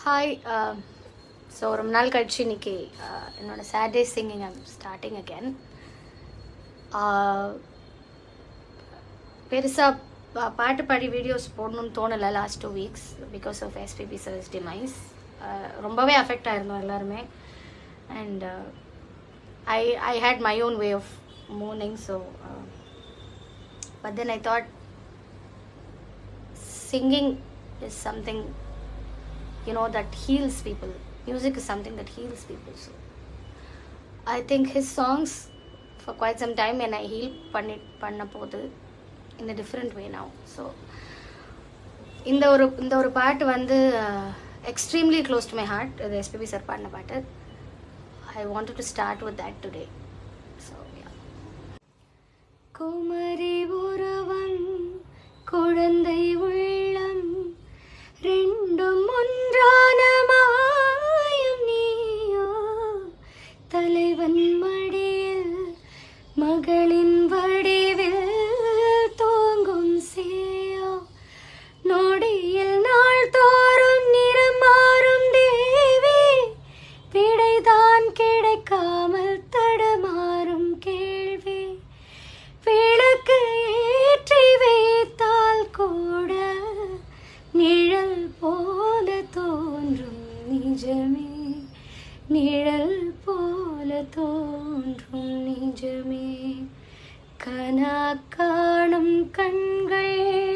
hi so ரொம்ப நாள் கழிச்சு இன்னைக்கு uh, என்னோட Saturday singing I'm starting again பெருசாக பாட்டு பாடி வீடியோஸ் போடணும்னு தோணலை last two weeks because of SPB service demise ரொம்பவே அஃபெக்ட் ஆயிருந்தோம் எல்லாருமே and I I hate my own way of mourning so but then I thought singing is something you know that heals people music is something that heals people so i think his songs for quite some time and i heal பண்ணி பண்ண போது in a different way now so இந்த ஒரு இந்த ஒரு பாட்டு வந்து extremely close to my heart இது எஸ்பிபி சார் பாடின பாட்டு I wanted to start with that today so குமரி ஒருவன் குழந்தை உள்ளம் ரெண்டும் ஒன்றான மாயம் நீயோ தலைவன் மடியில் மகளின் வடிவில் தூங்கும் சேயோ நொடியில் நாள் தோறும் நிறம் மாறும் தேவி விடைதான் கிடைக்காமல் தடமாறும் கேள்வி விளக்கு ஏற்றி வைத்தால் கூட நிழல் போல தோன்றும் நிஜமே நிழல் போல தோன்றும் நிஜமே கனா காணும் கண்கள்